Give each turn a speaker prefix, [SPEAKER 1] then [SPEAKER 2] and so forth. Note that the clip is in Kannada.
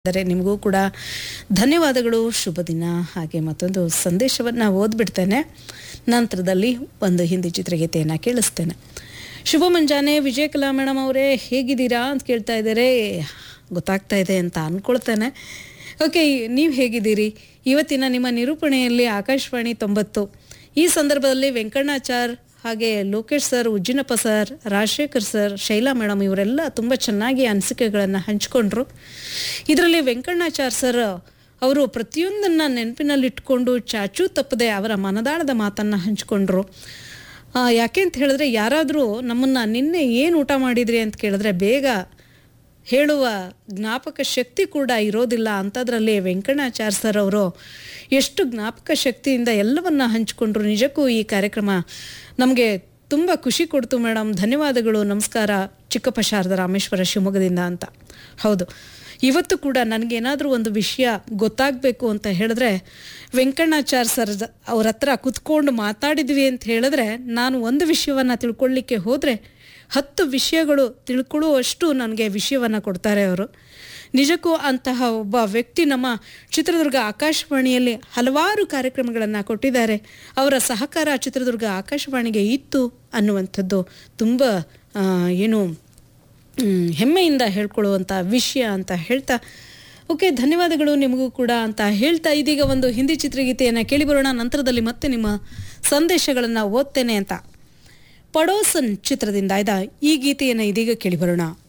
[SPEAKER 1] ಆದರೆ ನಿಮಗೂ ಕೂಡ ಧನ್ಯವಾದಗಳು ಶುಭ ದಿನ ಹಾಗೆ ಮತ್ತೊಂದು ಸಂದೇಶವನ್ನು ಓದ್ಬಿಡ್ತೇನೆ ನಂತರದಲ್ಲಿ ಒಂದು ಹಿಂದಿ ಚಿತ್ರಗೀತೆಯನ್ನು ಕೇಳಿಸ್ತೇನೆ ಶುಭ ಮುಂಜಾನೆ ವಿಜಯಕಲಾ ಮೇಡಮ್ ಅವರೇ ಹೇಗಿದ್ದೀರಾ ಅಂತ ಕೇಳ್ತಾ ಇದ್ದಾರೆ ಗೊತ್ತಾಗ್ತಾ ಇದೆ ಅಂತ ಅಂದ್ಕೊಳ್ತೇನೆ ಓಕೆ ನೀವು ಹೇಗಿದ್ದೀರಿ ಇವತ್ತಿನ ನಿಮ್ಮ ನಿರೂಪಣೆಯಲ್ಲಿ ಆಕಾಶವಾಣಿ ತೊಂಬತ್ತು ಈ ಸಂದರ್ಭದಲ್ಲಿ ವೆಂಕಣ್ಣಾಚಾರ್ ಹಾಗೆ Lokesh sir Ujjinappa sir Rajashekar sir Shaila madam ಇವರೆಲ್ಲ ತುಂಬ ಚೆನ್ನಾಗಿ ಅನಿಸಿಕೆಗಳನ್ನು ಹಂಚ್ಕೊಂಡ್ರು ಇದರಲ್ಲಿ ವೆಂಕಣ್ಣಾಚಾರ್ ಸರ್ ಅವರು ಪ್ರತಿಯೊಂದನ್ನು ನೆನಪಿನಲ್ಲಿಟ್ಕೊಂಡು ಚಾಚೂ ತಪ್ಪದೆ ಅವರ ಮನದಾಳದ ಮಾತನ್ನು ಹಂಚ್ಕೊಂಡ್ರು ಆ, ಯಾಕೆ ಅಂತ ಹೇಳಿದ್ರೆ ಯಾರಾದರೂ ನಮ್ಮನ್ನು ನಿನ್ನೆ ಏನು ಊಟ ಮಾಡಿದ್ರಿ ಅಂತ ಕೇಳಿದ್ರೆ ಬೇಗ ಹೇಳುವ ಜ್ಞಾಪಕ ಶಕ್ತಿ ಕೂಡ ಇರೋದಿಲ್ಲ ಅಂಥದ್ರಲ್ಲಿ ವೆಂಕಣ್ಣಾಚಾರ್ ಸರ್ ಅವರು ಎಷ್ಟು ಜ್ಞಾಪಕ ಶಕ್ತಿಯಿಂದ ಎಲ್ಲವನ್ನ ಹಂಚಿಕೊಂಡ್ರು ನಿಜಕ್ಕೂ ಈ ಕಾರ್ಯಕ್ರಮ ನಮಗೆ ತುಂಬ ಖುಷಿ ಕೊಡ್ತು ಮೇಡಮ್ ಧನ್ಯವಾದಗಳು ನಮಸ್ಕಾರ ಚಿಕ್ಕಪ್ಪ ಶಾರದಾ ರಾಮೇಶ್ವರ ಶಿವಮೊಗ್ಗದಿಂದ ಅಂತ ಹೌದು ಇವತ್ತು ಕೂಡ ನನಗೇನಾದರೂ ಒಂದು ವಿಷಯ ಗೊತ್ತಾಗಬೇಕು ಅಂತ ಹೇಳಿದ್ರೆ ವೆಂಕಣ್ಣಾಚಾರ್ ಸರ್ ಅವ್ರ ಹತ್ರ ಕುತ್ಕೊಂಡು ಮಾತಾಡಿದ್ವಿ ಅಂತ ಹೇಳಿದ್ರೆ ನಾನು ಒಂದು ವಿಷಯವನ್ನು ತಿಳ್ಕೊಳ್ಳಿಕ್ಕೆ ಹೋದರೆ ಹತ್ತು ವಿಷಯಗಳು ತಿಳ್ಕೊಳ್ಳುವಷ್ಟು ನನಗೆ ವಿಷಯವನ್ನು ಕೊಡ್ತಾರೆ ಅವರು ನಿಜಕ್ಕೂ ಅಂತಹ ಒಬ್ಬ ವ್ಯಕ್ತಿ ನಮ್ಮ ಚಿತ್ರದುರ್ಗ ಆಕಾಶವಾಣಿಯಲ್ಲಿ ಹಲವಾರು ಕಾರ್ಯಕ್ರಮಗಳನ್ನು ಕೊಟ್ಟಿದ್ದಾರೆ ಅವರ ಸಹಕಾರ ಚಿತ್ರದುರ್ಗ ಆಕಾಶವಾಣಿಗೆ ಇತ್ತು ಅನ್ನುವಂಥದ್ದು ತುಂಬ ಆ, ಏನು ಮ್, ಹೆಮ್ಮೆಯಿಂದ ಹೇಳ್ಕೊಳ್ಳುವಂಥ ವಿಷಯ ಅಂತ ಹೇಳ್ತಾ ಓಕೆ ಧನ್ಯವಾದಗಳು ನಿಮಗೂ ಕೂಡ ಅಂತ ಹೇಳ್ತಾ ಇದೀಗ ಒಂದು ಹಿಂದಿ ಚಿತ್ರಗೀತೆಯನ್ನು ಕೇಳಿಬರೋಣ ನಂತರದಲ್ಲಿ ಮತ್ತೆ ನಿಮ್ಮ ಸಂದೇಶಗಳನ್ನು ಓದ್ತೇನೆ ಅಂತ ಪಡೋಸನ್ ಚಿತ್ರದಿಂದ ಆಯ್ದ ಈ ಗೀತೆಯನ್ನು ಇದೀಗ ಕೇಳಿಬರೋಣ